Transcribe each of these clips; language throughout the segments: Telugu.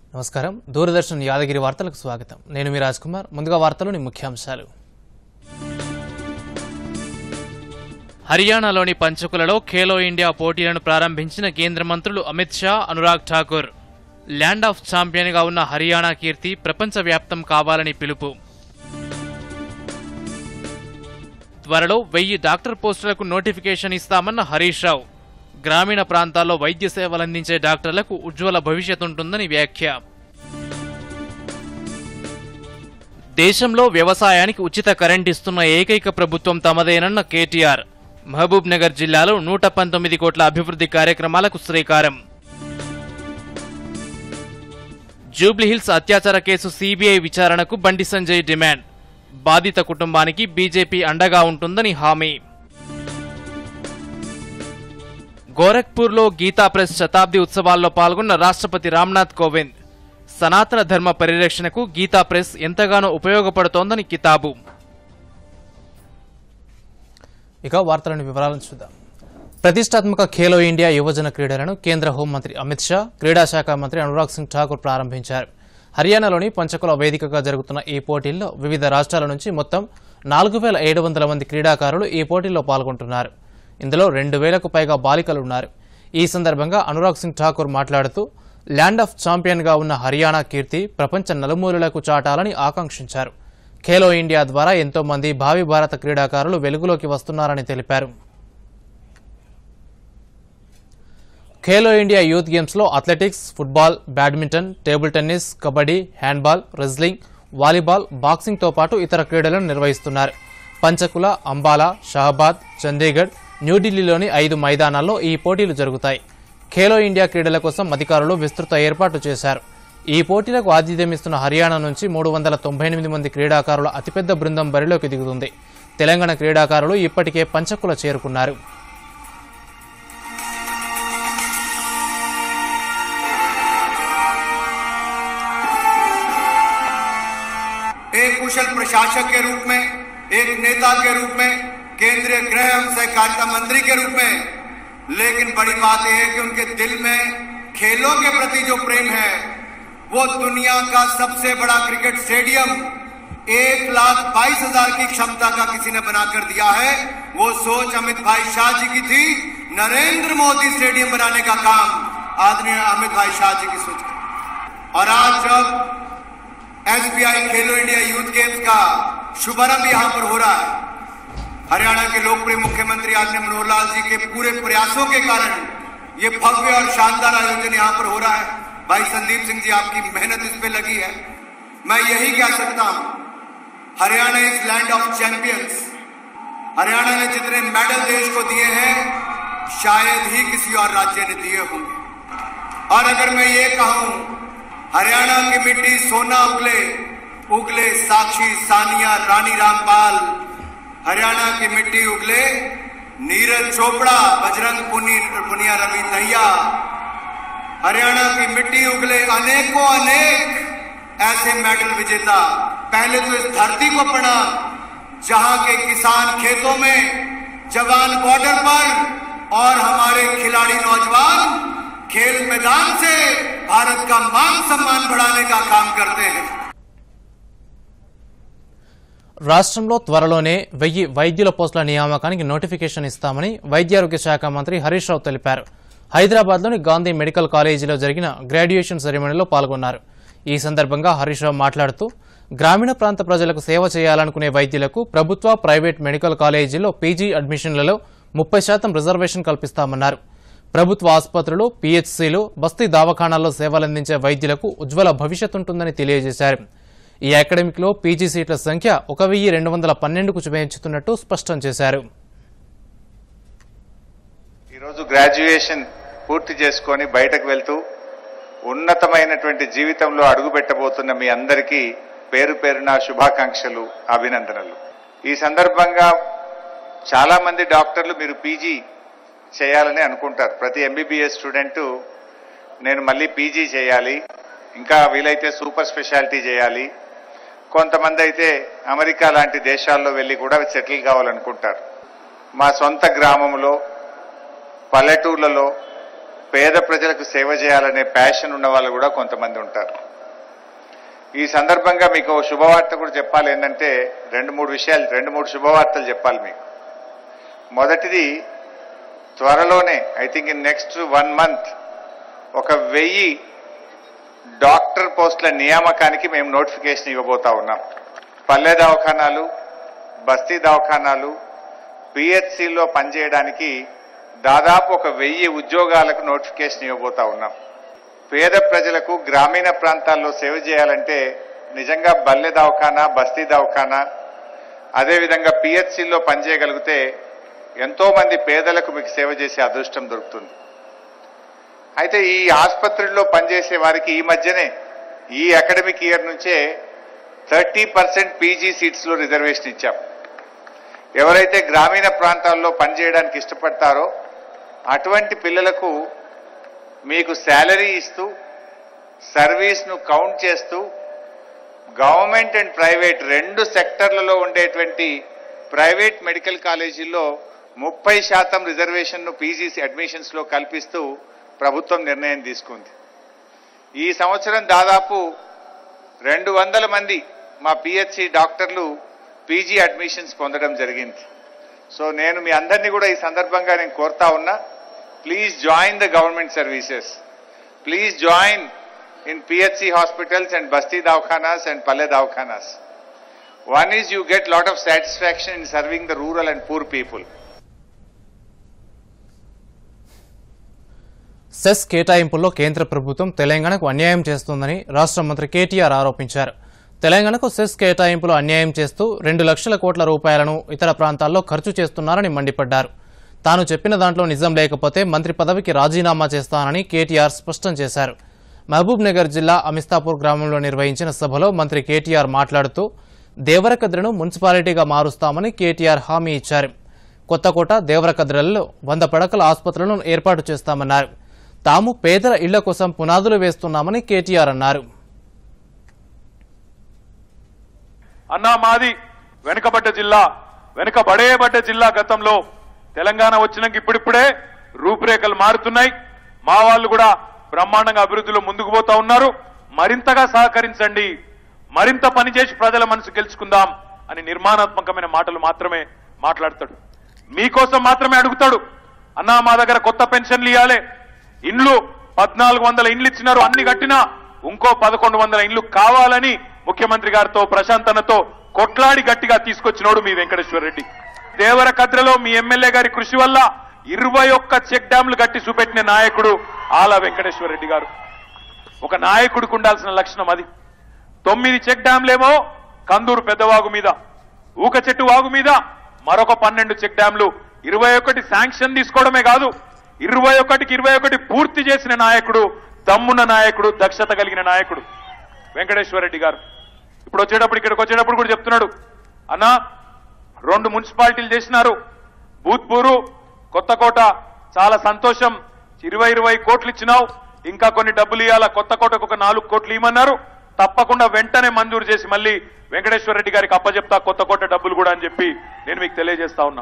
నమస్కారం దూరదర్శన్ యాదగిరి వార్తలకు స్వాగతం నేను మీ రాజ్ కుమార్ ముందుగా వార్తలోని ముఖ్యాంశాలు హర్యానాలోని పంచకులలో ఖేలో ఇండియా పోటీలను ప్రారంభించిన కేంద్ర మంత్రులు అమిత్ షా అనురాగ్ ఠాకూర్ ల్యాండ్ ఆఫ్ ఛాంపియన్గా ఉన్న హర్యానా కీర్తి ప్రపంచవ్యాప్తం కావాలని పిలుపు త్వరలో వెయ్యి డాక్టర్ పోస్టులకు నోటిఫికేషన్ ఇస్తామన్న హరీష్ రావు గ్రామీణ ప్రాంతాల్లో వైద్య సేవలందించే డాక్టర్లకు ఉజ్వల భవిష్యత్ ఉంటుందని వ్యాఖ్య దేశంలో వ్యవసాయానికి ఉచిత కరెంట్ ఇస్తున్న ఏకైక ప్రభుత్వం తమదేనన్న కేటీఆర్ మహబూబ్ నగర్ జిల్లాలో నూట పంతొమ్మిది కోట్ల అభివృద్ధి కార్యక్రమాలకు శ్రీకారం జూబ్లీహిల్స్ అత్యాచార కేసు సీబీఐ విచారణకు బండి సంజయ్ డిమాండ్ బాధిత కుటుంబానికి బీజేపీ అండగా ఉంటుందని హామీ గోరఖ్పూర్లో గీతా ప్రెస్ శతాబ్ది ఉత్సవాల్లో పాల్గొన్న రాష్ట్రపతి రామ్నాథ్ కోవింద్ సనాతన ధర్మ పరిరక్షణకు గీతా ప్రెస్ ఎంతగానో ఉపయోగపడుతోందని కితాబు ఇక వార్తలోని వివరాలను చూద్దాం ప్రతిష్టాత్మక ఖేలో ఇండియా యువజన క్రీడలను కేంద్ర హోంమంత్రి అమిత్ షా క్రీడా శాఖ మంత్రి అనురాగ్ సింగ్ ఠాకూర్ ప్రారంభించారు హర్యానాలోని పంచకుల వేదికగా జరుగుతున్న ఈ పోటీల్లో వివిధ రాష్ట్రాల నుంచి మొత్తం నాలుగు వేల ఏడు వందల మంది క్రీడాకారులు ఈ పోటీల్లో పాల్గొంటున్నారు ఇందులో రెండు వేలకు పైగా బాలికలు ఉన్నారు ఈ సందర్భంగా అనురాగ్ సింగ్ ఠాకూర్ మాట్లాడుతూ ల్యాండ్ ఆఫ్ ఛాంపియన్గా ఉన్న హర్యానా కీర్తి ప్రపంచ నలుమూలలకు చాటాలని ఆకాంక్షించారు ఖేలో ఇండియా ద్వారా ఎంతో మంది భావి భారత క్రీడాకారులు వెలుగులోకి వస్తున్నారని తెలిపారు ఖేలో ఇండియా యూత్ గేమ్స్లో athletics football badminton table tennis kabaddi handball wrestling volleyball బాక్సింగ్తో పాటు ఇతర క్రీడలను నిర్వహిస్తున్నారు పంచకుల అంబాలా షహబాద్ చండీగఢ్ న్యూఢిల్లీలోని ఐదు మైదానాల్లో ఈ పోటీలు జరుగుతాయి ఖేలో ఇండియా క్రీడల కోసం అధికారులు విస్తృత ఏర్పాట్లు చేశారు ఈ పోటీలకు ఆతిథ్యమిస్తున్న హర్యానా నుంచి మూడు వందల తొంభై ఎనిమిది మంది క్రీడాకారుల అతిపెద్ద బృందం బరిలోకి దిగుతుంది తెలంగాణ క్రీడాకారులు ఇప్పటికే పంచకుల చేరుకున్నారు एक कुशल प्रशासक के रूप में एक नेता के रूप में केंद्रीय गृह एवं सहकारिता मंत्री के रूप में लेकिन बड़ी बात यह है कि उनके दिल में खेलों के प्रति जो प्रेम है वो दुनिया का सबसे बड़ा क्रिकेट स्टेडियम एक लाख बाईस हजार की क्षमता का किसी ने बनाकर दिया है वो सोच अमित भाई शाह जी की थी नरेंद्र मोदी स्टेडियम बनाने का काम आदरणीय अमित भाई शाह जी की सोच है। और आज जब एसबीआई खेलो इंडिया यूथ गेम्स का शुभारंभ यहां पर हो रहा है हरियाणा के लोकप्रिय मुख्यमंत्री आदरणीय मनोहर लाल जी के पूरे प्रयासों के कारण ये भव्य और शानदार आयोजन यहां पर हो रहा है भाई संदीप सिंह जी आपकी मेहनत इस पे लगी है मैं यही कह सकता हूं Haryana is land of champions Haryana ने जितने मेडल देश को दिए हैं शायद ही किसी और राज्य ने दिए होंगे और अगर मैं ये कहूं हरियाणा की मिट्टी सोना उगले उगले साक्षी सानिया रानी रामपाल हरियाणा की मिट्टी उगले नीरज चोपड़ा बजरंग पुनी पुनिया रवि दहिया हरियाणा की मिट्टी उगले अनेकों अनेक ऐसे मेडल विजेता पहले तो इस धरती को पढ़ा जहां के किसान खेतों में जवान बॉर्डर पर और हमारे खिलाड़ी नौजवान खेल मैदान से भारत का मान सम्मान बढ़ाने का काम करते हैं రాష్ట్రంలో త్వరలోనే వెయ్యి వైద్యుల పోస్టుల నియామకానికి నోటిఫికేషన్ ఇస్తామని వైద్యారోగ్య శాఖ మంత్రి హరీష్ రావు తెలిపారు హైదరాబాద్లోని గాంధీ మెడికల్ కాలేజీలో జరిగిన గ్రాడ్యుయేషన్ సెరమనీలో పాల్గొన్నారు ఈ సందర్భంగా హరీష్ రావు మాట్లాడుతూ గ్రామీణ ప్రాంత ప్రజలకు సేవ చేయాలనుకునే వైద్యులకు ప్రభుత్వ ప్రైవేట్ మెడికల్ కాలేజీలో పీజీ అడ్మిషన్లలో ముప్పై శాతం రిజర్వేషన్ కల్పిస్తామన్నారు ప్రభుత్వ ఆసుపత్రులు పీహెచ్సీలు బస్తీ దవాఖానాల్లో సేవలందించే వైద్యులకు ఉజ్వల భవిష్యత్ ఉంటుందని తెలియజేశారు ఈ అకాడమిక్ లో పీజీ సీట్ల సంఖ్య ఒక వెయ్యి రెండు వందల పన్నెండుకు పెంచుతున్నట్టు స్పష్టం చేశారు ఈరోజు గ్రాడ్యుయేషన్ పూర్తి చేసుకొని బయటకు వెళ్తూ ఉన్నతమైనటువంటి జీవితంలో అడుగుపెట్టబోతున్న మీ అందరికీ పేరు పేరున శుభాకాంక్షలు అభినందనలు ఈ సందర్భంగా చాలా మంది డాక్టర్లు మీరు పీజీ చేయాలని అనుకుంటారు ప్రతి ఎంబీబీఎస్ స్టూడెంట్ నేను మళ్ళీ పీజీ చేయాలి ఇంకా వీలైతే సూపర్ స్పెషాలిటీ చేయాలి కొంతమంది అయితే అమెరికా లాంటి దేశాల్లో వెళ్ళి కూడా సెటిల్ కావాలనుకుంటారు మా సొంత గ్రామంలో పల్లెటూర్లలో పేద ప్రజలకు సేవ చేయాలనే ప్యాషన్ ఉన్న వాళ్ళు కూడా కొంతమంది ఉంటారు ఈ సందర్భంగా మీకు ఓ శుభవార్త కూడా చెప్పాలి ఏంటంటే రెండు మూడు విషయాలు రెండు మూడు శుభవార్తలు చెప్పాలి మీకు మొదటిది త్వరలోనే I think in next one month ఒక వెయ్యి డాక్టర్ పోస్టుల నియామకానికి మేము నోటిఫికేషన్ ఇవ్వబోతా ఉన్నాం పల్లె దవాఖానాలు బస్తీ దవాఖానాలు పిహెచ్సిలో పనిచేయడానికి దాదాపు ఒక వెయ్యి ఉద్యోగాలకు నోటిఫికేషన్ ఇవ్వబోతా ఉన్నాం పేద ప్రజలకు గ్రామీణ ప్రాంతాల్లో సేవ చేయాలంటే నిజంగా బల్లె దవాఖానా బస్తీ దవాఖానా అదేవిధంగా పిహెచ్సిలో పనిచేయగలిగితే ఎంతో మంది పేదలకు మీకు సేవ చేసే అదృష్టం దొరుకుతుంది అయితే ఈ ఆసుపత్రుల్లో పనిచేసే వారికి ఈ మధ్యనే ఈ అకాడమిక్ ఇయర్ నుంచే థర్టీ పర్సెంట్ పీజీ సీట్స్లో రిజర్వేషన్ ఇచ్చాం ఎవరైతే గ్రామీణ ప్రాంతాల్లో పనిచేయడానికి ఇష్టపడతారో అటువంటి పిల్లలకు మీకు శాలరీ ఇస్తూ సర్వీస్ను కౌంట్ చేస్తూ గవర్నమెంట్ అండ్ ప్రైవేట్ రెండు సెక్టర్లలో ఉండేటువంటి ప్రైవేట్ మెడికల్ కాలేజీల్లో ముప్పై శాతం రిజర్వేషన్ను పీజీసీ అడ్మిషన్స్లో కల్పిస్తూ ప్రభుత్వం నిర్ణయం తీసుకుంది ఈ సంవత్సరం దాదాపు రెండు వందల మంది మా పిహెచ్సి డాక్టర్లు పీజీ అడ్మిషన్స్ పొందడం జరిగింది సో నేను మీ అందరినీ కూడా ఈ సందర్భంగా నేను కోరుతా ఉన్నా please join the government services please join in PHC hospitals and Basti Dawakhanas and Palle Dawakhanas one is you get lot of satisfaction in serving the rural and poor people cess కేటాయింపుల్లో కేంద్ర ప్రభుత్వం తెలంగాణకు అన్యాయం చేస్తోందని రాష్ట్ర మంత్రి కేటీఆర్ ఆరోపించారు తెలంగాణకు సెస్ కేటాయింపులు అన్యాయం చేస్తూ రెండు లక్షల కోట్ల రూపాయలను ఇతర ప్రాంతాల్లో ఖర్చు చేస్తున్నారని మండిపడ్డారు తాను చెప్పిన దాంట్లో నిజం లేకపోతే మంత్రి పదవికి రాజీనామా చేస్తానని కేటీఆర్ స్పష్టం చేశారు మహబూబ్ నగర్ జిల్లా అమిస్తాపూర్ గ్రామంలో నిర్వహించిన సభలో మంత్రి కేటీఆర్ మాట్లాడుతూ దేవరకద్రను మున్సిపాలిటీగా మారుస్తామని కేటీఆర్ హామీ ఇచ్చారు కొత్తకోట దేవరకద్రలలో వంద పడకల ఆసుపత్రులను ఏర్పాటు చేస్తామన్నారు తాము పేదల ఇళ్ల కోసం పునాదులు వేస్తున్నామని కేటీఆర్ అన్నారు అన్నా మాది వెనుకబడ్డ జిల్లా వెనుకబడేయబడ్డ జిల్లా గతంలో తెలంగాణ వచ్చినాక ఇప్పుడిప్పుడే రూపురేఖలు మారుతున్నాయి మా వాళ్ళు కూడా బ్రహ్మాండంగా అభివృద్ధిలో ముందుకు పోతా ఉన్నారు మరింతగా సహకరించండి మరింత పనిచేసి ప్రజల మనసు గెలుచుకుందాం అని నిర్మాణాత్మకమైన మాటలు మాత్రమే మాట్లాడతాడు మీకోసం మాత్రమే అడుగుతాడు అన్నా మా దగ్గర కొత్త పెన్షన్లు ఇవ్వాలి ఇండ్లు పద్నాలుగు వందల ఇండ్లు ఇచ్చినారు అన్ని కట్టినా ఇంకో పదకొండు వందల ఇండ్లు కావాలని ముఖ్యమంత్రి గారితో ప్రశాంతనతో కొట్లాడి గట్టిగా తీసుకొచ్చినోడు మీ వెంకటేశ్వర రెడ్డి దేవరకద్రలో మీ ఎమ్మెల్యే గారి కృషి వల్ల ఇరవై ఒక్క చెక్ డ్యాంలు కట్టి చూపెట్టిన నాయకుడు ఆల వెంకటేశ్వర రెడ్డి గారు ఒక నాయకుడికి ఉండాల్సిన లక్షణం అది తొమ్మిది చెక్ డ్యాంలేమో కందూరు పెద్దవాగు మీద ఊక చెట్టు వాగు మీద మరొక పన్నెండు చెక్ డ్యాంలు ఇరవై ఒకటి శాంక్షన్ తీసుకోవడమే కాదు ఇరవై ఒకటికి ఇరవై ఒకటి పూర్తి చేసిన నాయకుడు దమ్మున్న నాయకుడు దక్షత కలిగిన నాయకుడు వెంకటేశ్వర రెడ్డి గారు ఇప్పుడు వచ్చేటప్పుడు ఇక్కడికి వచ్చేటప్పుడు కూడా చెప్తున్నాడు అన్నా రెండు మున్సిపాలిటీలు చేసినారు భూత్పూరు కొత్తకోట చాలా సంతోషం ఇరవై ఇరవై కోట్లు ఇచ్చినావు ఇంకా కొన్ని డబ్బులు ఇవ్వాలా కొత్తకోటకు ఒక నాలుగు కోట్లు ఇవ్వమన్నారు తప్పకుండా వెంటనే మంజూరు చేసి మళ్ళీ వెంకటేశ్వర రెడ్డి గారికి అప్పచెప్తా కొత్తకోట డబ్బులు కూడా అని చెప్పి నేను మీకు తెలియజేస్తా ఉన్నా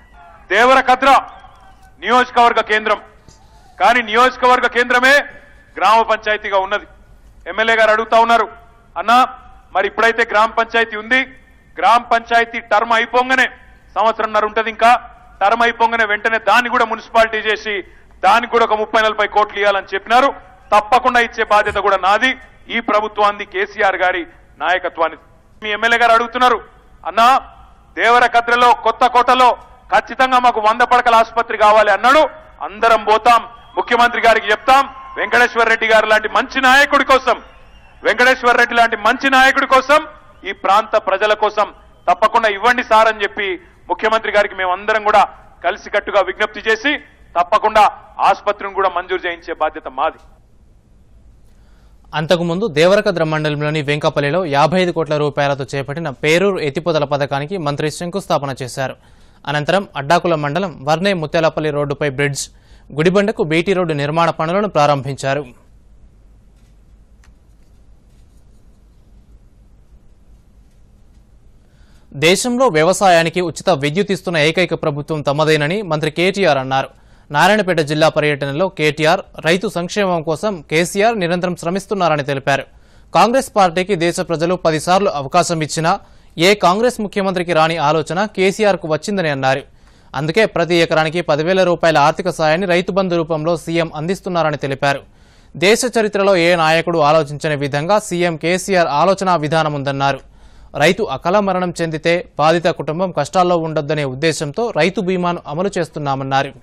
దేవరకద్ర నియోజకవర్గ కేంద్రం కానీ నియోజకవర్గ కేంద్రమే గ్రామ పంచాయతీగా ఉన్నది ఎమ్మెల్యే గారు అడుగుతా ఉన్నారు అన్నా మరి ఇప్పుడైతే గ్రామ పంచాయతీ ఉంది గ్రామ పంచాయతీ టర్మ్ అయిపోగానే సంవత్సరంన్నర ఉంటది ఇంకా టర్మ్ అయిపోగానే వెంటనే దాన్ని కూడా మున్సిపాలిటీ చేసి దానికి కూడా ఒక ముప్పై నలభై కోట్లు ఇవ్వాలని చెప్పినారు తప్పకుండా ఇచ్చే బాధ్యత కూడా నాది ఈ ప్రభుత్వాన్ని కేసీఆర్ గారి నాయకత్వాన్ని మీ ఎమ్మెల్యే గారు అడుగుతున్నారు అన్నా దేవరకద్రలో కొత్త కోటలో ఖచ్చితంగా మాకు వంద పడకల ఆసుపత్రి కావాలి అన్నాడు అందరం పోతాం ముఖ్యమంత్రి గారికి చెప్తాం వెంకటేశ్వర రెడ్డి గారు లాంటి మంచి నాయకుడి కోసం వెంకటేశ్వర రెడ్డి లాంటి మంచి నాయకుడి కోసం ఈ ప్రాంత ప్రజల కోసం తప్పకుండా ఇవ్వండి సార్ అని చెప్పి ముఖ్యమంత్రి గారికి మేమందరం కూడా కలిసికట్టుగా విజ్ఞప్తి చేసి తప్పకుండా ఆసుపత్రిని కూడా మంజూరు చేయించే బాధ్యత మాది అంతకుముందు దేవరకద్ర మండలంలోని వెంకపల్లిలో యాభై ఐదు కోట్ల రూపాయలతో చేపట్టిన పేరూరు ఎత్తిపోతల పథకానికి మంత్రి శంకుస్థాపన చేశారు అనంతరం అడ్డాకుల మండలం వర్నే ముత్యాలపల్లి రోడ్డుపై బ్రిడ్జ్ గుడిబండకు బీటీ రోడ్డు నిర్మాణ పనులను ప్రారంభించారు దేశంలో వ్యవసాయానికి ఉచిత విద్యుత్ ఇస్తున్న ఏకైక ప్రభుత్వం తమదేనని మంత్రి కేటీఆర్ అన్నారు నారాయణపేట జిల్లా పర్యటనలో కేటీఆర్ రైతు సంక్షేమం కోసం కేసీఆర్ నిరంతరం శ్రమిస్తున్నారని తెలిపారు కాంగ్రెస్ పార్టీకి దేశ ప్రజలు పదిసార్లు అవకాశం ఇచ్చినా ఏ కాంగ్రెస్ ముఖ్యమంత్రికి రాని ఆలోచన కేసీఆర్కు వచ్చిందని అన్నారు అందుకే ప్రతి ఎకరానికి పదివేల రూపాయల ఆర్థిక సాయాన్ని రైతు బంధు రూపంలో సీఎం అందిస్తున్నారని తెలిపారు దేశ చరిత్రలో ఏ నాయకుడు ఆలోచించని విధంగా సీఎం కేసీఆర్ ఆలోచనా విధానం ఉందన్నారు రైతు అకాల మరణం చెందితే బాధిత కుటుంబం కష్టాల్లో ఉండొద్దనే ఉద్దేశంతో రైతు బీమాను అమలు చేస్తున్నామన్నారు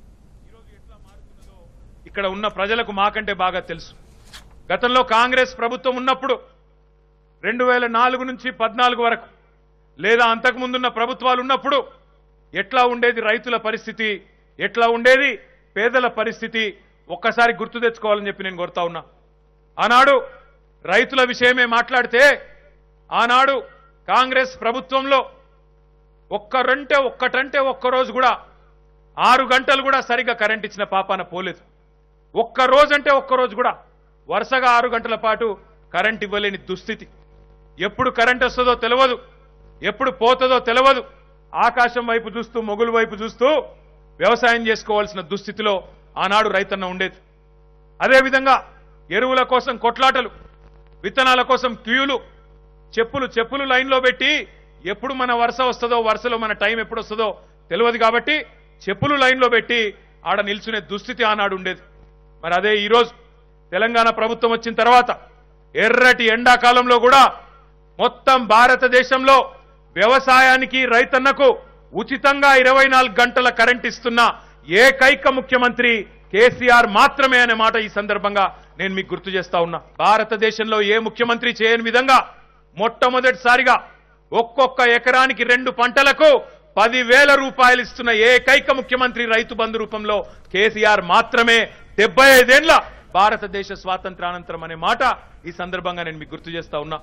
ఇక్కడ ఉన్న ప్రజలకు మాకంటే బాగా తెలుసు గతంలో కాంగ్రెస్ ప్రభుత్వం ఉన్నప్పుడు రెండు వేల నాలుగు నుంచి పద్నాలుగు వరకు లేదా అంతకు ముందున్న ప్రభుత్వాలు ఉన్నప్పుడు ఎట్లా ఉండేది రైతుల పరిస్థితి ఎట్లా ఉండేది పేదల పరిస్థితి ఒక్కసారి గుర్తు తెచ్చుకోవాలని చెప్పి నేను కోరుతా ఉన్నా ఆనాడు రైతుల విషయమే మాట్లాడితే ఆనాడు కాంగ్రెస్ ప్రభుత్వంలో ఒక్కరంటే ఒక్కటంటే ఒక్కరోజు కూడా ఆరు గంటలు కూడా సరిగ్గా కరెంట్ ఇచ్చిన పాపాన పోలేదు ఒక్క రోజంటే ఒక్క రోజు కూడా వరుసగా ఆరు గంటల పాటు కరెంట్ ఇవ్వలేని దుస్థితి ఎప్పుడు కరెంట్ వస్తుందో తెలియదు ఎప్పుడు పోతుందో తెలియదు ఆకాశం వైపు చూస్తూ మొగులు వైపు చూస్తూ వ్యవసాయం చేసుకోవాల్సిన దుస్థితిలో ఆనాడు రైతన్న ఉండేది అదేవిధంగా ఎరువుల కోసం కొట్లాటలు విత్తనాల కోసం క్యూలు చెప్పులు చెప్పులు లైన్లో పెట్టి ఎప్పుడు మన వరుస వస్తుందో వరుసలో మన టైం ఎప్పుడు వస్తుందో తెలియదు కాబట్టి చెప్పులు లైన్లో పెట్టి ఆడ నిల్చునే దుస్థితి ఆనాడు ఉండేది మరి అదే ఈరోజు తెలంగాణ ప్రభుత్వం వచ్చిన తర్వాత ఎర్రటి ఎండాకాలంలో కూడా మొత్తం భారతదేశంలో వ్యవసాయానికి రైతన్నకు ఉచితంగా ఇరవై నాలుగు గంటల కరెంట్ ఇస్తున్న ఏకైక ముఖ్యమంత్రి కేసీఆర్ మాత్రమే అనే మాట ఈ సందర్భంగా నేను మీకు గుర్తు చేస్తా ఉన్నా భారతదేశంలో ఏ ముఖ్యమంత్రి చేయని విధంగా మొట్టమొదటిసారిగా ఒక్కొక్క ఎకరానికి రెండు పంటలకు పదివేల రూపాయలు ఇస్తున్న ఏకైక ముఖ్యమంత్రి రైతు బంధు రూపంలో కేసీఆర్ మాత్రమే డెబ్బై ఐదేళ్ల భారతదేశ స్వాతంత్రానంతరం అనే మాట ఈ సందర్భంగా నేను మీకు గుర్తు చేస్తా ఉన్నా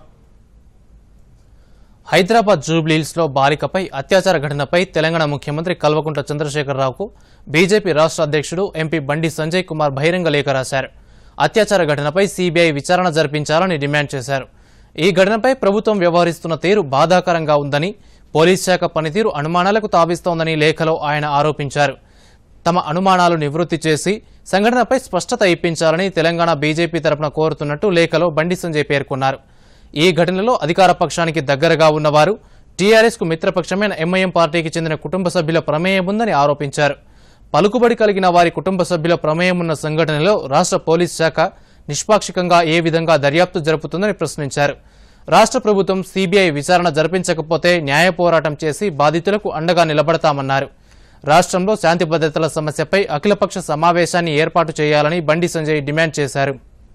హైదరాబాద్ జూబ్లీహిల్స్ లో బాలికపై అత్యాచార ఘటనపై తెలంగాణ ముఖ్యమంత్రి కల్వకుంట్ల చంద్రశేఖరరావుకు బీజేపీ రాష్ట్ర అధ్యక్షుడు ఎంపీ బండి సంజయ్ కుమార్ బహిరంగ లేఖ రాశారు అత్యాచార ఘటనపై సీబీఐ విచారణ జరిపించాలని డిమాండ్ చేశారు ఈ ఘటనపై ప్రభుత్వం వ్యవహరిస్తున్న తీరు బాధాకరంగా ఉందని పోలీస్ శాఖ పనితీరు అనుమానాలకు తావిస్తోందని లేఖలో ఆయన ఆరోపించారు తమ అనుమానాలు నివృత్తి చేసి సంఘటనపై స్పష్టత ఇప్పించాలని తెలంగాణ బీజేపీ తరపున కోరుతున్నట్టు లేఖలో బండి సంజయ్ పేర్కొన్నారు ఈ ఘటనలో అధికార పక్షానికి దగ్గరగా ఉన్నవారు టీఆర్ఎస్ కు మిత్రపక్షమైన ఎంఐఎం పార్టీకి చెందిన కుటుంబ సభ్యుల ప్రమేయం ఉందని ఆరోపించారు పలుకుబడి కలిగిన వారి కుటుంబ సభ్యుల ప్రమేయం ఉన్న సంఘటనలో రాష్ట్ర పోలీస్ శాఖ నిష్పాక్షికంగా ఏ విధంగా దర్యాప్తు జరుపుతుందని ప్రశ్నించారు రాష్ట్ర ప్రభుత్వం సీబీఐ విచారణ జరిపించకపోతే న్యాయ పోరాటం చేసి బాధితులకు అండగా నిలబడతామన్నారు రాష్ట్రంలో శాంతి భద్రతల సమస్యపై అఖిలపక్ష సమావేశాన్ని ఏర్పాటు చేయాలని బండి సంజయ్ డిమాండ్ చేశారు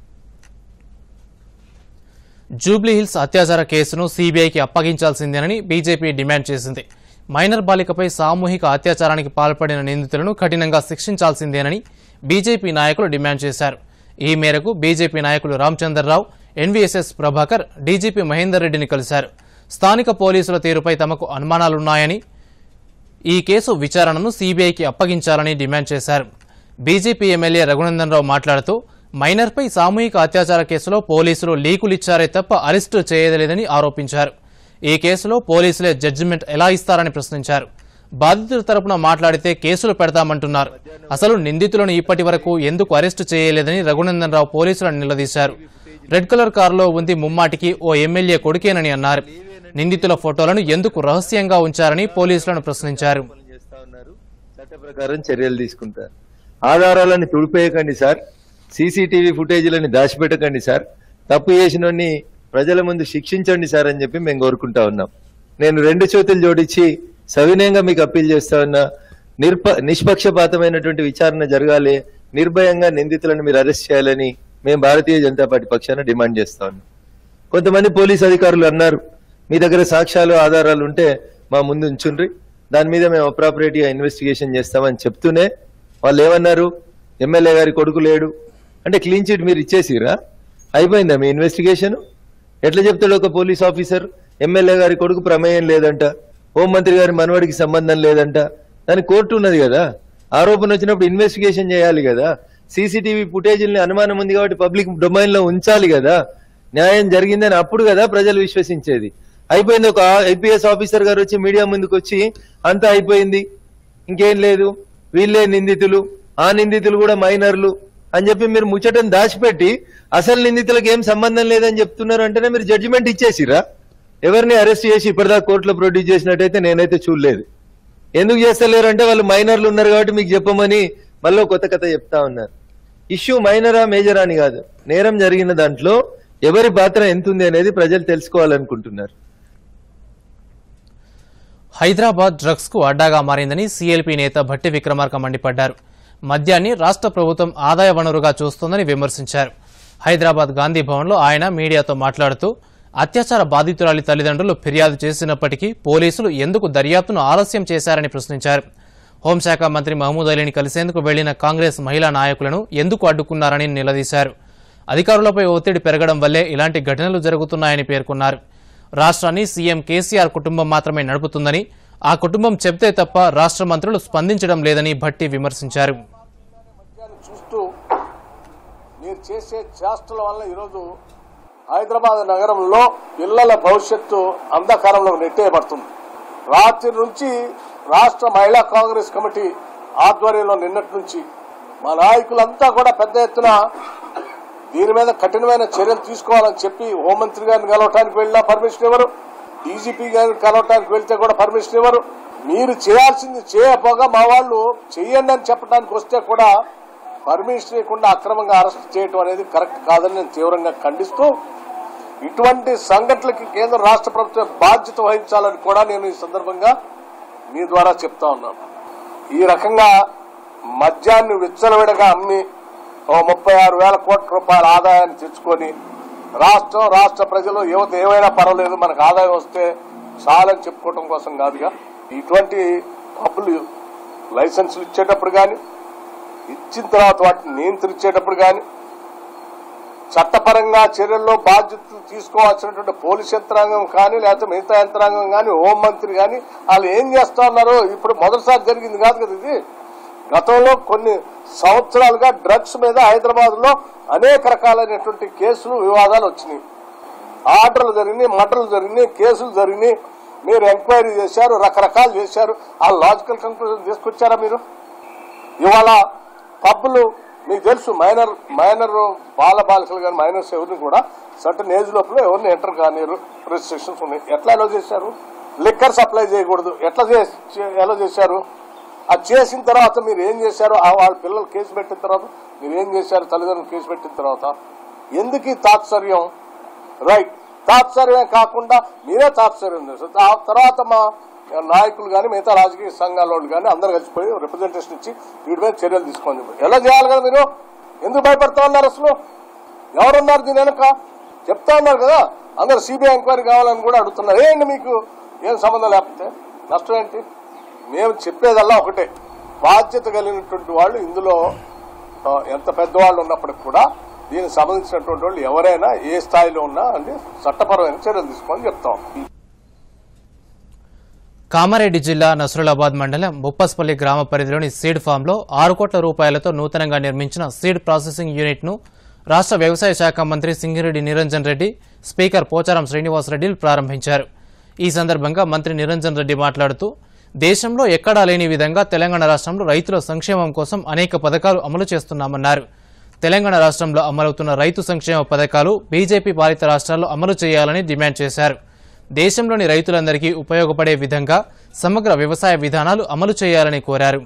జూబ్లీహిల్స్ అత్యాచార కేసును సీబీఐకి అప్పగించాల్సిందేనని బీజేపీ డిమాండ్ చేసింది మైనర్ బాలికపై సామూహిక అత్యాచారానికి పాల్పడిన నిందితులను కఠినంగా శిక్షించాల్సిందేనని బీజేపీ నాయకులు డిమాండ్ చేశారు ఈ మేరకు బీజేపీ నాయకులు రామచంద్రరావు ఎన్వీఎస్ఎస్ ప్రభాకర్ డీజీపీ మహేందర్ రెడ్డిని కలిశారు స్థానిక పోలీసుల తీరుపై తమకు అనుమానాలున్నాయని ఈ కేసు విచారణను సీబీఐకి అప్పగించాలని డిమాండ్ చేశారు బీజేపీ ఎమ్మెల్యే రఘునందన్ రావు మాట్లాడుతూ మైనర్పై సామూహిక అత్యాచార కేసులో పోలీసులు లీకులిచ్చారే తప్ప అరెస్టు చేయలేదని ఆరోపించారు ఈ కేసులో పోలీసులే జడ్జిమెంట్ ఎలా ఇస్తారని ప్రశ్నించారు బాధితుల తరపున మాట్లాడితే కేసులు పెడతామంటున్నారు అసలు నిందితులను ఇప్పటి వరకు ఎందుకు అరెస్టు చేయలేదని రఘునందన్ రావు పోలీసులను నిలదీశారు రెడ్ కలర్ కారులో ఉంది ముమ్మాటికి ఓ ఎమ్మెల్యే కొడుకేనని అన్నారు నిందితుల ఫోటోలను ఎందుకు రహస్యంగా ఉంచారని పోలీసులను ప్రశ్నించారు చేస్తా ఉన్నారు చట్ట ప్రకారం చర్యలు తీసుకుంటారు ఆధారాలను తుడిపేయకండి సార్ సీసీటీవీ ఫుటేజీలని దాచిపెట్టకండి సార్ తప్పు చేసినోడిని ప్రజల ముందు శిక్షించండి సార్ అని చెప్పి మేము కోరుకుంటా ఉన్నాం నేను రెండు చేతులు జోడించి సవినయంగా మీకు అప్పీల్ చేస్తా ఉన్నా నిర్ప నిష్పక్షపాతమైనటువంటి విచారణ జరగాలి నిర్భయంగా నిందితులను మీరు అరెస్ట్ చేయాలని మేము భారతీయ జనతా పార్టీ పక్షాన డిమాండ్ చేస్తా ఉన్నాం కొంతమంది పోలీస్ అధికారులు అన్నారు మీ దగ్గర సాక్ష్యాలు ఆధారాలు ఉంటే మా ముందు ఉంచుండ్రి దాని మీద మేము అప్రాపరేట్ గా ఇన్వెస్టిగేషన్ చేస్తామని చెప్తూనే వాళ్ళు ఏమన్నారు ఎమ్మెల్యే గారి కొడుకు లేడు అంటే క్లీన్ చిట్ మీరు ఇచ్చేసిరా అయిపోయిందా మీ ఇన్వెస్టిగేషన్ ఎట్లా చెప్తాడు ఒక పోలీస్ ఆఫీసర్ ఎమ్మెల్యే గారి కొడుకు ప్రమేయం లేదంట హోంమంత్రి గారి మనవడికి సంబంధం లేదంట దాని కోర్టు ఉన్నది కదా ఆరోపణ వచ్చినప్పుడు ఇన్వెస్టిగేషన్ చేయాలి కదా సీసీటీవీ ఫుటేజీలని అనుమానం ఉంది కాబట్టి పబ్లిక్ డొమైన్ లో ఉంచాలి కదా న్యాయం జరిగిందని అప్పుడు కదా ప్రజలు విశ్వసించేది అయిపోయింది ఒక ఐపీఎస్ ఆఫీసర్ గారు వచ్చి మీడియా ముందుకు వచ్చి అంతా అయిపోయింది ఇంకేం లేదు వీళ్ళే నిందితులు ఆ నిందితులు కూడా మైనర్లు అని చెప్పి మీరు ముచ్చటను దాచిపెట్టి అసలు నిందితులకు ఏం సంబంధం లేదని చెప్తున్నారు అంటేనే మీరు జడ్జిమెంట్ ఇచ్చేసిరా ఎవరిని అరెస్ట్ చేసి ఇప్పటిదాకా కోర్టులో ప్రొడ్యూస్ చేసినట్టయితే నేనైతే చూడలేదు ఎందుకు చేస్తలేరు అంటే వాళ్ళు మైనర్లు ఉన్నారు కాబట్టి మీకు చెప్పమని మళ్ళీ కొత్త కథ చెప్తా ఉన్నారు ఇష్యూ మైనరా మేజరా అని కాదు నేరం జరిగిన దాంట్లో ఎవరి పాత్ర ఎంత ఉంది అనేది ప్రజలు తెలుసుకోవాలనుకుంటున్నారు హైదరాబాద్ డ్రగ్స్ కు అడ్డాగా మారిందని సీఎల్పీ నేత భట్టి విక్రమార్క మండిపడ్డారు మద్యాన్ని రాష్ట్ర ప్రభుత్వం ఆదాయ వనరుగా చూస్తోందని విమర్శించారు హైదరాబాద్ గాంధీ భవన్లో ఆయన మీడియాతో మాట్లాడుతూ అత్యాచార బాధితురాలి తల్లిదండ్రులు ఫిర్యాదు చేసినప్పటికీ పోలీసులు ఎందుకు దర్యాప్తును ఆలస్యం చేశారని ప్రశ్నించారు హోంశాఖ మంత్రి మహమూద్ అలీని కలిసేందుకు వెళ్లిన కాంగ్రెస్ మహిళా నాయకులను ఎందుకు అడ్డుకున్నారని నిలదీశారు అధికారులపై ఒత్తిడి పెరగడం వల్లే ఇలాంటి ఘటనలు జరుగుతున్నాయని పేర్కొన్నారు రాష్ట్రాన్ని సీఎం కేసీఆర్ కుటుంబం మాత్రమే నడుపుతుందని ఆ కుటుంబం చెబితే తప్ప రాష్ట్ర మంత్రులు స్పందించడం లేదని భట్టి విమర్శించారు విషయాన్ని చూస్తూ మీరు చేసే చేష్టల వల్ల ఈరోజు హైదరాబాద్ నగరంలో పిల్లల భవిష్యత్తు అంధకారంలో నెట్టేయబడుతుంది రాత్రి నుంచి రాష్ట్ర మహిళా కాంగ్రెస్ కమిటీ ఆధ్వర్యంలో నిన్నటి నుంచి మా నాయకులంతా కూడా పెద్ద ఎత్తున దీని మీద కఠినమైన చర్యలు తీసుకోవాలని చెప్పి హోంమంత్రి గారిని కలవటానికి వెళ్ళినా పర్మిషన్ ఇవ్వరు డీజీపీ గారిని కలవటానికి వెళ్తే కూడా పర్మిషన్ ఇవ్వరు మీరు చేయాల్సింది చేయకపోగా మా వాళ్ళు చెయ్యండి అని చెప్పడానికి వస్తే కూడా పర్మిషన్ ఇవ్వకుండా అక్రమంగా అరెస్ట్ చేయడం అనేది కరెక్ట్ కాదని నేను తీవ్రంగా ఖండిస్తూ ఇటువంటి సంఘటనలకి కేంద్ర రాష్ట్ర ప్రభుత్వం బాధ్యత వహించాలని కూడా నేను ఈ సందర్భంగా మీ ద్వారా చెప్తా ఉన్నాను ఈ రకంగా మద్యాన్ని విచ్చలవిడగా అమ్మి ఓ ముప్పై ఆరు వేల కోట్ల రూపాయల ఆదాయాన్ని తెచ్చుకొని రాష్ట్రం రాష్ట్ర ప్రజలు యువత ఏమైనా పర్వాలేదు మనకు ఆదాయం వస్తే చాలని చెప్పుకోవడం కోసం కాదుగా ఇటువంటి పబ్బులు లైసెన్సులు ఇచ్చేటప్పుడు కానీ ఇచ్చిన తర్వాత వాటిని నియంత్రించేటప్పుడు కానీ చట్టపరంగా చర్యల్లో బాధ్యతలు తీసుకోవాల్సినటువంటి పోలీస్ యంత్రాంగం కానీ లేకపోతే మిగతా యంత్రాంగం కానీ హోంమంత్రి కానీ వాళ్ళు ఏం చేస్తా ఉన్నారో ఇప్పుడు మొదటిసారి జరిగింది కాదు కదా ఇది గతంలో కొన్ని సంవత్సరాలుగా డ్రగ్స్ మీద హైదరాబాద్ లో అనేక రకాలైనటువంటి కేసులు వివాదాలు వచ్చినాయి ఆర్డర్లు జరిగినాయి మటర్లు జరిగినాయి కేసులు జరిగినాయి మీరు ఎంక్వైరీ చేశారు రకరకాలు చేశారు ఆ లాజికల్ కన్క్లూజన్ తీసుకొచ్చారా మీరు ఇవాళ పబ్బులు మీకు తెలుసు మైనర్ మైనర్ బాల బాలికలు కానీ మైనర్స్ ఎవరిని కూడా సర్టన్ ఏజ్ లోపల ఎవరిని ఎంటర్ కానిరు రెస్ట్రిక్షన్స్ ఉన్నాయి ఎట్లా ఎలా చేశారు లిక్కర్ సప్లై చేయకూడదు ఎట్లా చేసి- చే- ఎలా చేశారు అది చేసిన తర్వాత మీరు ఏం చేశారు ఆ వాళ్ళ పిల్లలు కేసు పెట్టిన తర్వాత మీరు ఏం చేశారు తల్లిదండ్రులు కేసు పెట్టిన తర్వాత ఎందుకు ఈ తాత్సర్యం రైట్ తాత్సర్యం కాకుండా మీరే తాత్సర్యం చేస్తారు ఆ తర్వాత మా నాయకులు కానీ మిగతా రాజకీయ సంఘాల వాళ్ళు కానీ అందరు కలిసిపోయి రిప్రజెంటేషన్ ఇచ్చి వీటి మీద చర్యలు తీసుకోని చెప్పి ఎలా చేయాలి కదా మీరు ఎందుకు భయపడతా ఉన్నారు అసలు ఎవరున్నారు దీని వెనక చెప్తా ఉన్నారు కదా అందరు సిబిఐ ఎంక్వైరీ కావాలని కూడా అడుగుతున్నారు ఏంటి మీకు ఏం సంబంధం లేకపోతే నష్టం ఏంటి మేము చెప్పేదల్లా ఒకటే బాధ్యత కలిగినటువంటి వాళ్ళు ఇందులో ఆ, ఎంత పెద్దవాళ్ళు ఉన్నప్పటికి కూడా దీనికి సంబంధించినటువంటి వాళ్ళు ఎవరైనా ఏ స్థాయిలో ఉన్నా అంటే చట్టపరమైన చర్యలు తీసుకోమని చెప్తాం కామారెడ్డి జిల్లా నసరులాబాద్ మండలం బొప్పస్పల్లి గ్రామ పరిధిలోని సీడ్ ఫామ్లో ఆరు కోట్ల రూపాయలతో నూతనంగా నిర్మించిన సీడ్ ప్రాసెసింగ్ యూనిట్ను రాష్ట్ర వ్యవసాయ శాఖ మంత్రి సింగిరెడ్డి నిరంజన్ రెడ్డి స్పీకర్ పోచారం శ్రీనివాసరెడ్డిలు ప్రారంభించారు ఈ సందర్భంగా మంత్రి నిరంజన్ రెడ్డి మాట్లాడుతూ దేశంలో ఎక్కడా లేని విధంగా తెలంగాణ రాష్ట్రంలో రైతుల సంక్షేమం కోసం అనేక పథకాలు అమలు చేస్తున్నామన్నారు తెలంగాణ రాష్ట్రంలో అమలవుతున్న రైతు సంక్షేమ పథకాలు బీజేపీ పాలిత రాష్ట్రాల్లో అమలు చేయాలని డిమాండ్ చేశారు దేశంలోని రైతులందరికీ ఉపయోగపడే విధంగా సమగ్ర వ్యవసాయ విధానాలు అమలు చేయాలని కోరారు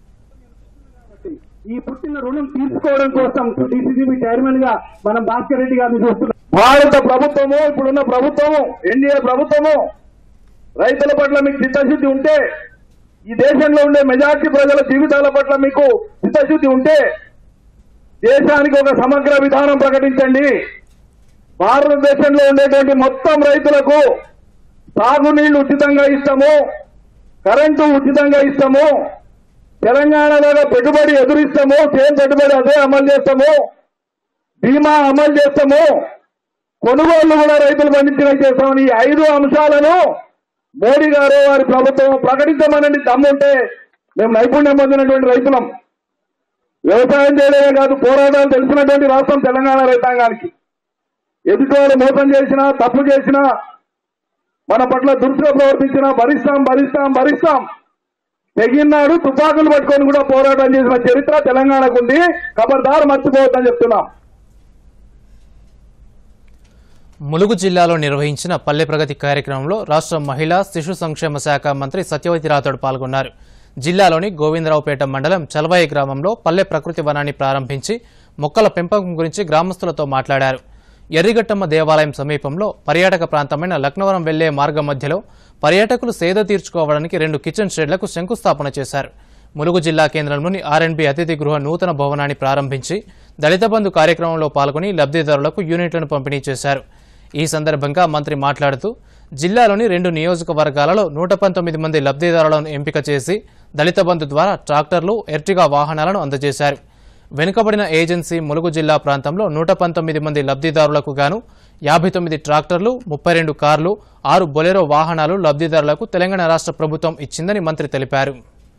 ఈ పుట్టిన రుణం తీర్చుకోవడం కోసం డిసిసిబి చైర్మన్ గా మనం భాస్కర్ రెడ్డి గారిని చూస్తున్నాం భారత ప్రభుత్వము ఇప్పుడున్న ప్రభుత్వము ఎన్డీఏ ప్రభుత్వము రైతుల పట్ల మీకు చిత్తశుద్ధి ఉంటే ఈ దేశంలో ఉండే మెజార్టీ ప్రజల జీవితాల పట్ల మీకు చిత్తశుద్ధి ఉంటే దేశానికి ఒక సమగ్ర విధానం ప్రకటించండి భారతదేశంలో ఉండేటువంటి మొత్తం రైతులకు సాగునీళ్లు ఉచితంగా ఇస్తాము కరెంటు ఉచితంగా ఇస్తాము తెలంగాణలో పెట్టుబడి ఎదురిస్తాము చేను పెట్టుబడి అదే అమలు చేస్తాము బీమా అమలు చేస్తాము కొనుగోళ్లు కూడా రైతులు పండించిన చేస్తామని ఈ ఐదు అంశాలను మోడీ గారు వారి ప్రభుత్వం ప్రకటించమనండి దమ్ముంటే మేము నైపుణ్యం పొందినటువంటి రైతులం వ్యవసాయం చేయడమే కాదు పోరాటాలు తెలిసినటువంటి రాష్ట్రం తెలంగాణ రైతాంగానికి ఎదుటివారు మోసం చేసినా తప్పు చేసినా మన పట్ల దురుసుగా ప్రవర్తించినా భరిస్తాం భరిస్తాం భరిస్తాం తెగినాడు తుపాకులు పట్టుకొని కూడా పోరాటం చేసిన చరిత్ర తెలంగాణకు ఉంది ఖబర్దారు మర్చిపోవద్దని చెప్తున్నాం ములుగు జిల్లాలో నిర్వహించిన పల్లె ప్రగతి కార్యక్రమంలో రాష్ట్ర మహిళా శిశు సంక్షేమ శాఖ మంత్రి సత్యవతి రాథోడ్ పాల్గొన్నారు జిల్లాలోని గోవిందరావుపేట మండలం చలవాయి గ్రామంలో పల్లె ప్రకృతి వనాన్ని ప్రారంభించి మొక్కల పెంపకం గురించి గ్రామస్తులతో మాట్లాడారు ఎర్రిగట్టమ్మ దేవాలయం సమీపంలో పర్యాటక ప్రాంతమైన లక్నవరం వెళ్లే మార్గం మధ్యలో పర్యాటకులు సేద తీర్చుకోవడానికి రెండు కిచెన్ షెడ్లకు శంకుస్థాపన చేశారు ములుగు జిల్లా కేంద్రంలోని ఆర్ఎండ్బి అతిథి గృహ నూతన భవనాన్ని ప్రారంభించి దళిత బంధు కార్యక్రమంలో పాల్గొని లబ్ధిదారులకు యూనిట్లను పంపిణీ చేశారు ఈ సందర్భంగా మంత్రి మాట్లాడుతూ జిల్లాలోని రెండు నియోజకవర్గాలలో నూట పంతొమ్మిది మంది లబ్ధిదారులను ఎంపిక చేసి దళిత బంధు ద్వారా ట్రాక్టర్లు ఎర్టిగా వాహనాలను అందజేశారు వెనుకబడిన ఏజెన్సీ ములుగు జిల్లా ప్రాంతంలో నూట పంతొమ్మిది మంది లబ్ధిదారులకు గాను యాభై తొమ్మిది ట్రాక్టర్లు ముప్పై రెండు కార్లు ఆరు బొలెరో వాహనాలు లబ్ధిదారులకు తెలంగాణ రాష్ట్ర ప్రభుత్వం ఇచ్చిందని మంత్రి తెలిపారు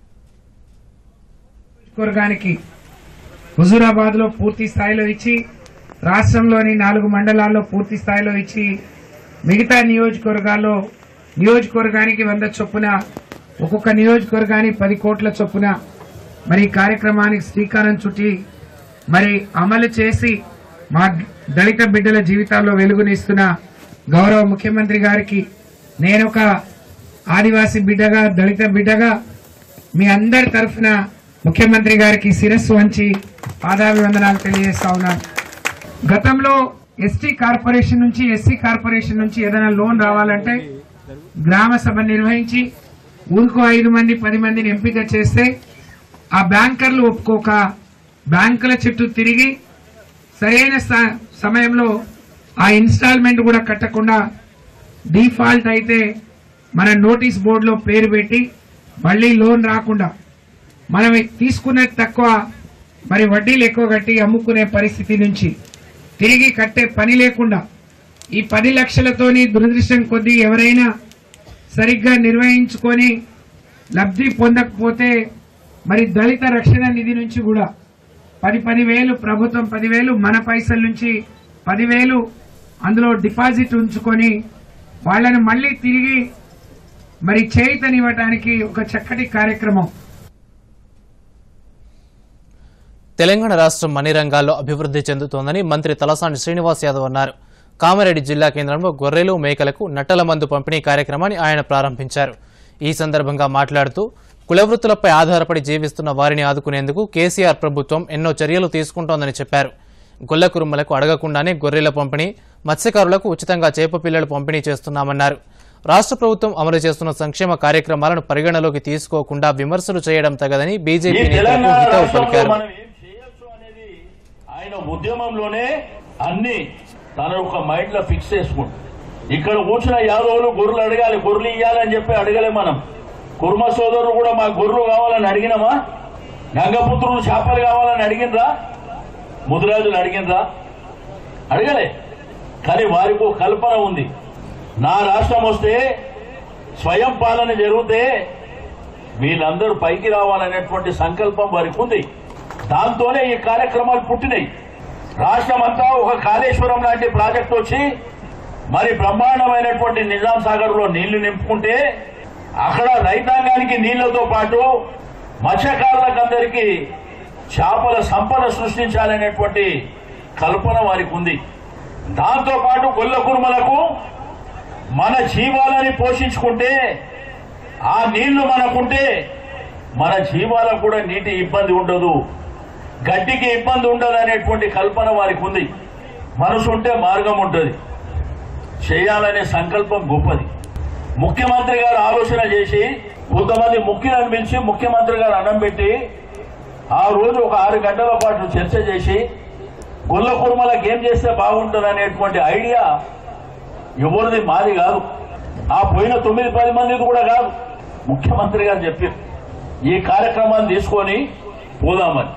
వర్గానికి హుజూరాబాద్ లో పూర్తి స్థాయిలో ఇచ్చి రాష్ట్రంలోని నాలుగు మండలాల్లో పూర్తి స్థాయిలో ఇచ్చి మిగతా నియోజకవర్గాల్లో నియోజకవర్గానికి వంద చొప్పున ఒక్కొక్క నియోజకవర్గానికి పది కోట్ల చొప్పున మరి ఈ కార్యక్రమానికి శ్రీకారం చుట్టి మరి అమలు చేసి మా దళిత బిడ్డల జీవితాల్లో వెలుగునిస్తున్న గౌరవ ముఖ్యమంత్రి గారికి నేను ఒక ఆదివాసీ బిడ్డగా దళిత బిడ్డగా మీ అందరి తరఫున ముఖ్యమంత్రి గారికి శిరస్సు వంచి పాదాభివందనాలు తెలియజేస్తా ఉన్నాను గతంలో ఎస్టీ కార్పొరేషన్ నుంచి ఎస్సీ కార్పొరేషన్ నుంచి ఏదైనా లోన్ రావాలంటే గ్రామ సభ నిర్వహించి ఊరికో ఐదు మంది పది మందిని ఎంపిక చేస్తే ఆ బ్యాంకర్లు ఒప్పుకోక బ్యాంకుల చుట్టూ తిరిగి సరైన స- సమయంలో ఆ ఇన్స్టాల్మెంట్ కూడా కట్టకుండా డిఫాల్ట్ అయితే మన నోటీస్ బోర్డులో పేరు పెట్టి మళ్ళీ లోన్ రాకుండా మనం తీసుకున్నది తక్కువ మరి వడ్డీలు ఎక్కువ కట్టి అమ్ముకునే పరిస్థితి నుంచి తిరిగి కట్టే పని లేకుండా ఈ పది లక్షలతోని దురదృష్టం కొద్దీ ఎవరైనా సరిగ్గా నిర్వహించుకొని లబ్ధి పొందకపోతే మరి దళిత రక్షణ నిధి నుంచి కూడా పది పదివేలు ప్రభుత్వం పదివేలు మన పైసల నుంచి పదివేలు అందులో డిపాజిట్ ఉంచుకొని వాళ్ళని మళ్ళీ తిరిగి మరి చేయితనివ్వటానికి ఒక చక్కటి కార్యక్రమం తెలంగాణ రాష్ట్రం అన్ని రంగాల్లో అభివృద్ధి చెందుతోందని మంత్రి తలసాని శ్రీనివాస్ యాదవ్ అన్నారు కామారెడ్డి జిల్లా కేంద్రంలో గొర్రెలు మేకలకు నట్టల మందు పంపిణీ కార్యక్రమాన్ని ఆయన ప్రారంభించారు ఈ సందర్భంగా మాట్లాడుతూ కులవృత్తులపై ఆధారపడి జీవిస్తున్న వారిని ఆదుకునేందుకు కేసీఆర్ ప్రభుత్వం ఎన్నో చర్యలు తీసుకుంటోందని చెప్పారు గొల్ల కురుమలకు అడగకుండానే గొర్రెల పంపిణీ మత్స్యకారులకు ఉచితంగా చేప పిల్లలు పంపిణీ చేస్తున్నామన్నారు రాష్ట్ర ప్రభుత్వం అమలు చేస్తున్న సంక్షేమ కార్యక్రమాలను పరిగణలోకి తీసుకోకుండా విమర్శలు చేయడం తగదని బీజేపీ ఈ నేతలకు తెలంగాణ హితవు రాష్ట్రంలో పలికారు మనం ఏం చేయొచ్చు అనేది ఆయన ఉద్యమంలోనే అన్ని తన ఒక మైండ్ లో ఫిక్స్ చేసుకుంటు ఇక్కడ కూర్చున్న యాదవులు గొర్రెలు అడగాలి గొర్రెలు ఇవ్వాలని చెప్పి అడగలే మనం కుర్మ సోదరులు కూడా మా గొర్రెలు కావాలని అడిగినామా గంగపుత్రులు చేపలు కావాలని అడిగినరా ముదిరాజులు అడిగినరా అడగలే కానీ వారికి ఒక కల్పన ఉంది నా రాష్ట్రం వస్తే స్వయం పాలన జరిగితే వీళ్ళందరూ పైకి రావాలనేటువంటి సంకల్పం వారికి ఉంది దాంతోనే ఈ కార్యక్రమాలు పుట్టినాయి రాష్ట్రం అంతా ఒక కాళేశ్వరం లాంటి ప్రాజెక్ట్ వచ్చి మరి బ్రహ్మాండమైనటువంటి నిజాం సాగర్ లో నీళ్లు నింపుకుంటే అక్కడ రైతాంగానికి నీళ్లతో పాటు మత్స్యకారులకందరికీ చేపల సంపద సృష్టించాలనేటువంటి కల్పన వారికి ఉంది దాంతో పాటు గొల్ల కుర్మలకు మన జీవాలని పోషించుకుంటే ఆ నీళ్లు మనకుంటే మన జీవాలకు కూడా నీటి ఇబ్బంది ఉండదు గడ్డికి ఇబ్బంది ఉండదు అనేటువంటి కల్పన వారికి ఉంది మనసు ఉంటే మార్గం ఉంటుంది చేయాలనే సంకల్పం గొప్పది ముఖ్యమంత్రి గారు ఆలోచన చేసి కొంతమంది ముఖ్యులను పిలిచి ముఖ్యమంత్రి గారు అన్నం పెట్టి ఆ రోజు ఒక ఆరు గంటల పాటు చర్చ చేసి గొల్ల కుర్మలకు ఏం చేస్తే బాగుంటుంది అనేటువంటి ఐడియా ఎవరిది మాది కాదు ఆ పోయిన తొమ్మిది పది మందిది కూడా కాదు ముఖ్యమంత్రి గారు చెప్పారు ఈ కార్యక్రమాన్ని తీసుకొని పోదామని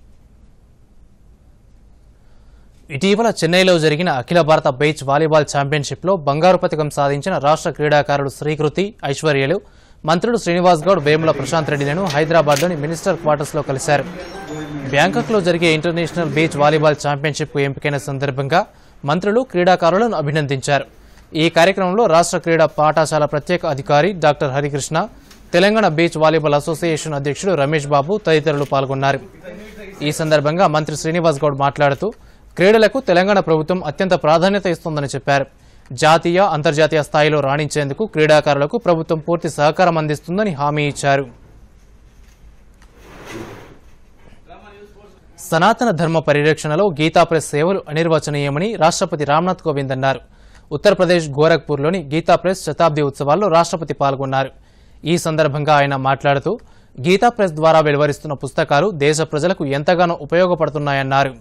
ఇటీవల చెన్నైలో జరిగిన అఖిల భారత బీచ్ వాలీబాల్ ఛాంపియన్షిప్లో బంగారు పథకం సాధించిన రాష్ట్ర క్రీడాకారుడు శ్రీకృతి ఐశ్వర్యలు మంత్రులు శ్రీనివాస్ గౌడ్ వేముల ప్రశాంత్ రెడ్డిలను హైదరాబాద్లోని మినిస్టర్ క్వార్టర్స్లో కలిశారు బ్యాంకాక్లో జరిగే ఇంటర్నేషనల్ బీచ్ వాలీబాల్ ఛాంపియన్షిప్కు ఎంపికైన సందర్భంగా మంత్రులు క్రీడాకారులను అభినందించారు ఈ కార్యక్రమంలో రాష్ట్ర క్రీడా పాఠశాల ప్రత్యేక అధికారి doctor Harikrishna Telangana beach volleyball association అధ్యక్షుడు రమేష్ బాబు తదితరులు పాల్గొన్నారు ఈ సందర్భంగా మంత్రి శ్రీనివాస్ గౌడ్ మాట్లాడుతూ క్రీడలకు తెలంగాణ ప్రభుత్వం అత్యంత ప్రాధాన్యత ఇస్తోందని చెప్పారు జాతీయ అంతర్జాతీయ స్థాయిలో రాణించేందుకు క్రీడాకారులకు ప్రభుత్వం పూర్తి సహకారం అందిస్తుందని హామీ ఇచ్చారు సనాతన ధర్మ పరిరక్షణలో గీతా ప్రెస్ సేవలు అనిర్వచనీయమని రాష్ట్రపతి రామ్నాథ్ కోవింద్ అన్నారు ఉత్తరప్రదేశ్ గోరఖ్పూర్లోని గీతా ప్రెస్ శతాబ్ది ఉత్సవాల్లో రాష్ట్రపతి పాల్గొన్నారు ఈ సందర్భంగా ఆయన మాట్లాడుతూ గీతా ప్రెస్ ద్వారా వెలువరిస్తున్న పుస్తకాలు దేశ ప్రజలకు ఎంతగానో ఉపయోగపడుతున్నాయన్నారు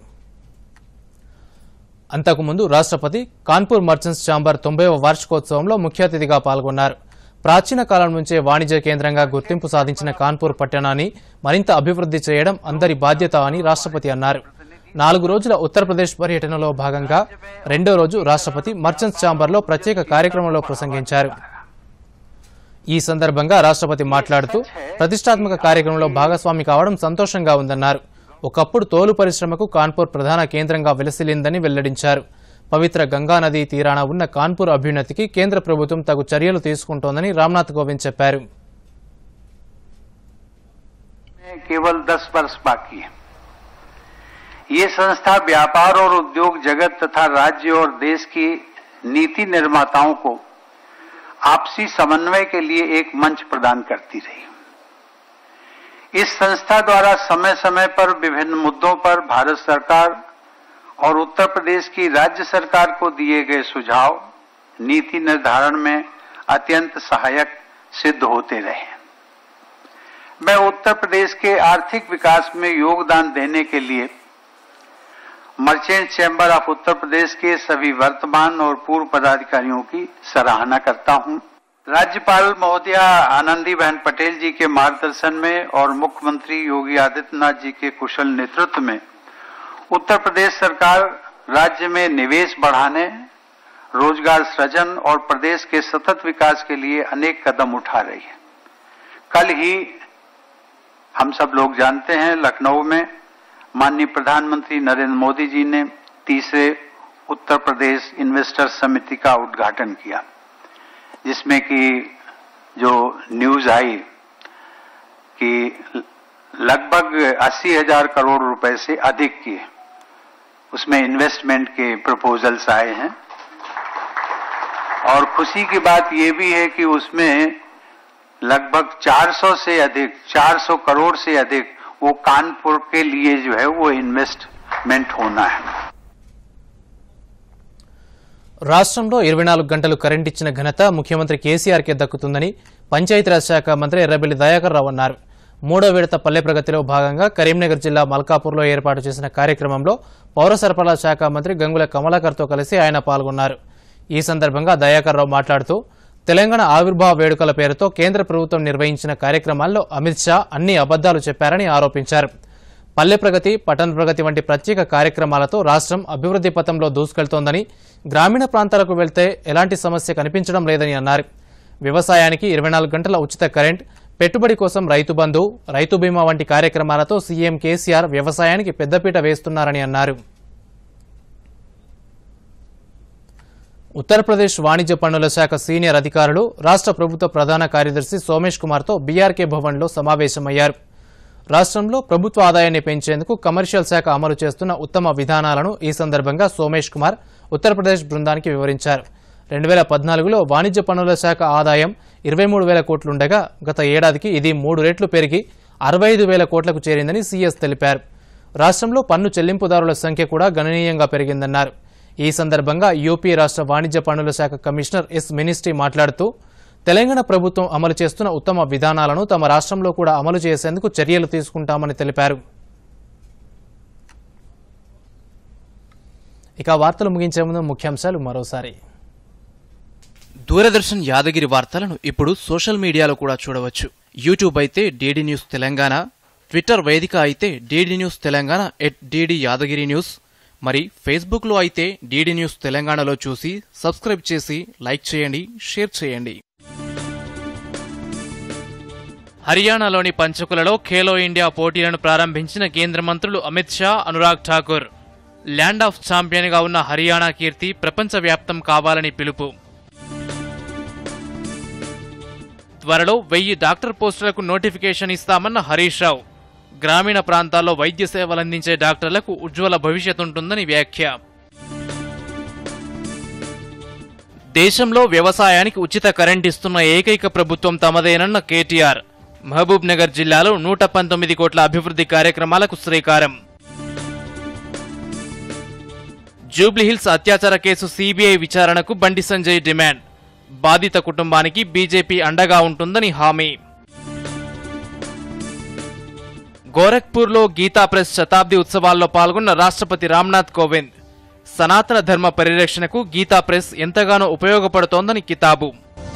అంతకుముందు రాష్ట్రపతి కాన్పూర్ మర్చెంట్స్ ఛాంబర్ తొంభైవ వార్షికోత్సవంలో ముఖ్య అతిథిగా పాల్గొన్నారు ప్రాచీన కాలం నుంచే వాణిజ్య కేంద్రంగా గుర్తింపు సాధించిన కాన్పూర్ పట్టణాన్ని మరింత అభివృద్ధి చేయడం అందరి బాధ్యత అని రాష్ట్రపతి అన్నారు నాలుగు రోజుల ఉత్తరప్రదేశ్ పర్యటనలో భాగంగా రెండో రోజు రాష్ట్రపతి మర్చెంట్స్ ఛాంబర్లో ప్రత్యేక కార్యక్రమంలో ప్రసంగించారు ఈ సందర్భంగా రాష్ట్రపతి మాట్లాడుతూ ప్రతిష్టాత్మక కార్యక్రమంలో భాగస్వామి కావడం సంతోషంగా ఉందన్నారు ఒకప్పుడు తోలు పరిశ్రమకు కాన్పూర్ ప్రధాన కేంద్రంగా విలసిల్లిందని వెల్లడించారు పవిత్ర గంగా నదీ తీరాన ఉన్న కాన్పూర్ అభ్యున్నతికి కేంద్ర ప్రభుత్వం తగు చర్యలు తీసుకుంటోందని రామ్నాథ్ కోవింద్ చెప్పారు केवल 10 वर्ष बाकी है ये संस्था व्यापार और उद्योग जगत तथा राज्य और देश की नीति निर्माताओं को आपसी समन्वय के लिए एक मंच प्रदान करती रही इस संस्था द्वारा समय समय पर विभिन्न मुद्दों पर भारत सरकार और उत्तर प्रदेश की राज्य सरकार को दिए गए सुझाव नीति निर्धारण में अत्यंत सहायक सिद्ध होते रहे मैं उत्तर प्रदेश के आर्थिक विकास में योगदान देने के लिए merchant chamber of Uttar Pradesh के सभी वर्तमान और पूर्व पदाधिकारियों की सराहना करता हूं राज्यपाल महोदया आनंदीबेन पटेल जी के मार्गदर्शन में और मुख्यमंत्री योगी आदित्यनाथ जी के कुशल नेतृत्व में उत्तर प्रदेश सरकार राज्य में निवेश बढ़ाने रोजगार सृजन और प्रदेश के सतत विकास के लिए अनेक कदम उठा रही है कल ही हम सब लोग जानते हैं लखनऊ में माननीय प्रधानमंत्री नरेंद्र मोदी जी ने तीसरे उत्तर प्रदेश इन्वेस्टर समिति का उद्घाटन किया जिसमें कि जो न्यूज आई कि लगभग अस्सी हजार करोड़ रुपए से अधिक की उसमें इन्वेस्टमेंट के प्रपोजल्स आए हैं और खुशी की बात यह भी है कि उसमें लगभग 400 से अधिक 400 करोड़ से अधिक वो कानपुर के लिए जो है वो इन्वेस्टमेंट होना है రాష్ట్రంలో ఇరవై నాలుగు గంటలు కరెంట్ ఇచ్చిన ఘనత ముఖ్యమంత్రి కేసీఆర్కే దక్కుతుందని పంచాయతీరాజ్ శాఖ మంత్రి ఎర్రబెల్లి దయాకర్ రావు అన్నారు మూడో విడత పల్లె ప్రగతిలో భాగంగా కరీంనగర్ జిల్లా మల్కాపూర్లో ఏర్పాటు చేసిన కార్యక్రమంలో పౌర సరఫరాల శాఖ మంత్రి గంగుల కమలాకర్తో కలిసి ఆయన పాల్గొన్నారు ఈ సందర్భంగా దయాకర్ రావు మాట్లాడుతూ తెలంగాణ ఆవిర్భావ వేడుకల పేరుతో కేంద్ర ప్రభుత్వం నిర్వహించిన కార్యక్రమాల్లో అమిత్ షా అన్ని అబద్దాలు చెప్పారని ఆరోపించారు పల్లె ప్రగతి పట్టణ ప్రగతి వంటి ప్రత్యేక కార్యక్రమాలతో రాష్ట్రం అభివృద్ధి పథంలో దూసుకెళ్తోందని గ్రామీణ ప్రాంతాలకు వెళ్తే ఎలాంటి సమస్య కనిపించడం లేదని అన్నారు వ్యవసాయానికి ఇరవై నాలుగు గంటల ఉచిత కరెంట్ పెట్టుబడి కోసం రైతు బంధు రైతు బీమా వంటి కార్యక్రమాలతో సీఎం కేసీఆర్ వ్యవసాయానికి పెద్దపీట వేస్తున్నారని అన్నారు ఉత్తరప్రదేశ్ వాణిజ్య పన్నుల శాఖ సీనియర్ అధికారులు రాష్ట్ర ప్రభుత్వ ప్రధాన కార్యదర్శి సోమేష్ కుమార్తో బీఆర్కే భవన్లో సమావేశమయ్యారు రాష్ట్రంలో ప్రభుత్వ ఆదాయాన్ని పెంచేందుకు కమర్షియల్ శాఖ అమలు చేస్తున్న ఉత్తమ విధానాలను ఈ సందర్భంగా సోమేష్ కుమార్ ఉత్తరప్రదేశ్ బృందానికి వివరించారు రెండు వేల పద్నాలుగులో వాణిజ్య పన్నుల శాఖ ఆదాయం ఇరవై మూడు వేల కోట్లుండగా గత ఏడాదికి ఇది మూడు రెట్లు పెరిగి అరవై ఐదు వేల కోట్లకు చేరిందని సీఎస్ తెలిపారు రాష్ట్రంలో పన్ను చెల్లింపుదారుల సంఖ్య కూడా గణనీయంగా పెరిగిందన్నారు ఈ సందర్భంగా యూపీ రాష్ట్ర వాణిజ్య పన్నుల శాఖ కమిషనర్ ఎస్ మినిస్ట్రీ మాట్లాడుతూ తెలంగాణ ప్రభుత్వం అమలు చేస్తున్న ఉత్తమ విధానాలను తమ రాష్ట్రంలో కూడా అమలు చేసేందుకు చర్యలు తీసుకుంటామని తెలిపారు ఇక వార్తలు ముగించే ముందు ముఖ్యాంశాలు మరోసారి దూరదర్శన్ యాదగిరి వార్తలను ఇప్పుడు సోషల్ మీడియాలో కూడా చూడవచ్చు యూట్యూబ్ అయితే డీడీ న్యూస్ తెలంగాణ ట్విట్టర్ వేదిక అయితే DD news Telangana at DD Yadagiri news మరి ఫేస్బుక్లో అయితే డీడీ న్యూస్ తెలంగాణలో చూసి సబ్స్క్రైబ్ చేసి లైక్ చేయండి షేర్ చేయండి హర్యానాలోని పంచకులలో ఖేలో ఇండియా పోటీలను ప్రారంభించిన కేంద్ర మంత్రులు అమిత్ షా అనురాగ్ ఠాకూర్ ల్యాండ్ ఆఫ్ ఛాంపియన్గా ఉన్న హర్యానా కీర్తి ప్రపంచవ్యాప్తం కావాలని పిలుపు త్వరలో వెయ్యి డాక్టర్ పోస్టులకు నోటిఫికేషన్ ఇస్తామన్న హరీష్ రావు గ్రామీణ ప్రాంతాల్లో వైద్య సేవలందించే డాక్టర్లకు ఉజ్వల భవిష్యత్ ఉంటుందని వ్యాఖ్య దేశంలో వ్యవసాయానికి ఉచిత కరెంట్ ఇస్తున్న ఏకైక ప్రభుత్వం తమదేనన్న కేటీఆర్ మహబూబ్ నగర్ జిల్లాలో నూట పంతొమ్మిది కోట్ల అభివృద్ధి కార్యక్రమాలకు శ్రీకారం జూబ్లీహిల్స్ అత్యాచార కేసు సీబీఐ విచారణకు బండి సంజయ్ డిమాండ్ బాధిత కుటుంబానికి బీజేపీ అండగా ఉంటుందని హామీ గోరఖ్పూర్లో గీతా ప్రెస్ శతాబ్ది ఉత్సవాల్లో పాల్గొన్న రాష్ట్రపతి రామ్నాథ్ కోవింద్ సనాతన ధర్మ పరిరక్షణకు గీతా ప్రెస్ ఎంతగానో ఉపయోగపడుతోందని కితాబు